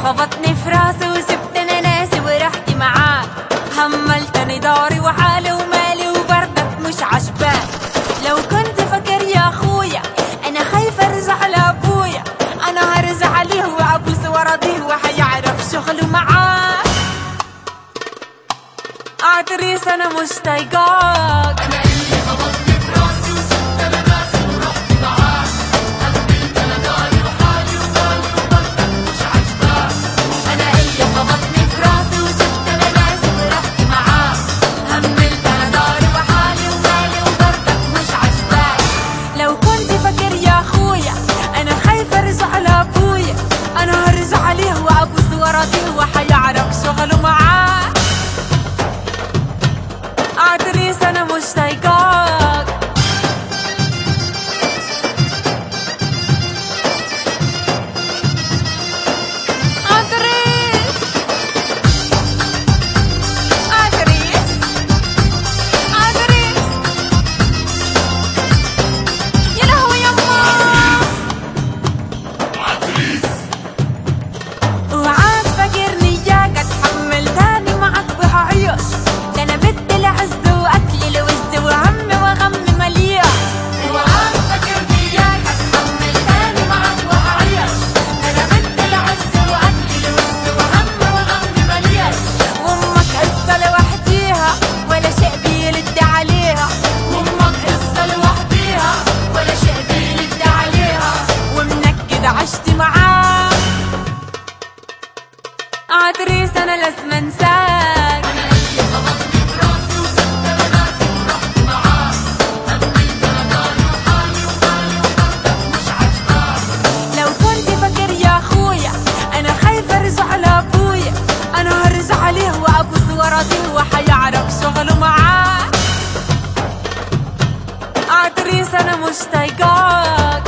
خبطني في راسي وسبتني ناسي ورحت معاك هملتني داري وحالي ومالي وبردك مش عجباك لو كنت فاكر يا اخويا انا خايفه ارجع لابويا انا هرجع عليه وابوس وراضيه وحيعرف شغله معاك اعتريس انا مش طايقاك انا اللي خبطني في راسي وسبت انا ناسي ورحت معاك هملت انا داري وحالي ومالي وبردك مش عجباك انا اللي خبطني في راسي وسبت انا ناسي ورحت معاك هملت انا داري وحالي ومالي وبردك مش عجباك لو كنت فاكر يا اخويا انا خايفه ارجع لابويا انا هرجع عليه وابوس وراضيه وحيعرف شغله معاه اعتريس انا مش طايقاك اعتريس اعتريس اعتريس يا لهوي يما عتريس وعاد فاكرني ياك اتحمل تاني معك بهعيش ده انا بدي العز واكل الوز وهم وغم مليان وعاد فاكرني اياك اتحمل تاني معك وهعيش ده انا بدي العز واكل الوز وهم وغم مليان وامك قصه لوحديها ولا شيء بيلد عليها وامك قصه لوحديها ولا شيء بيلد عليها ومنكد عشت معاك عتريس انا لازم انساك انا اللي خبطني في راسي وسبت انا ناسي ورحت معاك هملت انا داري وحالي ومالي وبردك مش عجباك لو كنت فاكر يا اخويا انا خايفه ارجع لابويا انا هرجع عليه وابوس وراضيه وحيعرف شغله معاه عتريس انا مش طايقاك